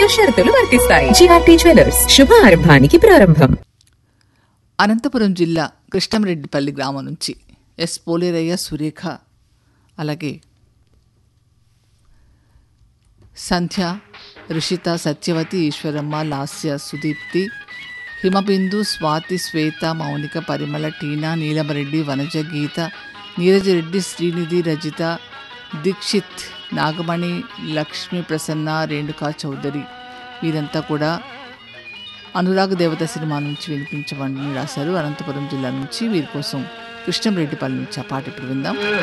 షరతులు వర్తిస్తాయి GRT jewellers శుభ ఆరంభానికి ప్రారంభం అనంతపురం జిల్లా కృష్ణంరెడ్డిపల్లి గ్రామం నుంచి ఎస్ పోలేరయ్య సురేఖ అలాగే సంధ్య రుషిత సత్యవతి ఈశ్వరమ్మ లాస్య సుదీప్తి హిమబిందు స్వాతి శ్వేత మౌనిక పరిమళ టీనా నీలమరెడ్డి వనజ గీత నీరజరెడ్డి శ్రీనిధి రజిత దీక్షిత్ నాగమణి లక్ష్మీ ప్రసన్న రేణుకా చౌదరి వీరంతా కూడా అనురాగ దేవత సినిమా నుంచి వినిపించమని రాశారు అనంతపురం జిల్లా నుంచి వీరి కోసం కృష్ణంరెడ్డిపల్లి నుంచి ఆ పాట ఇప్పుడు విందాం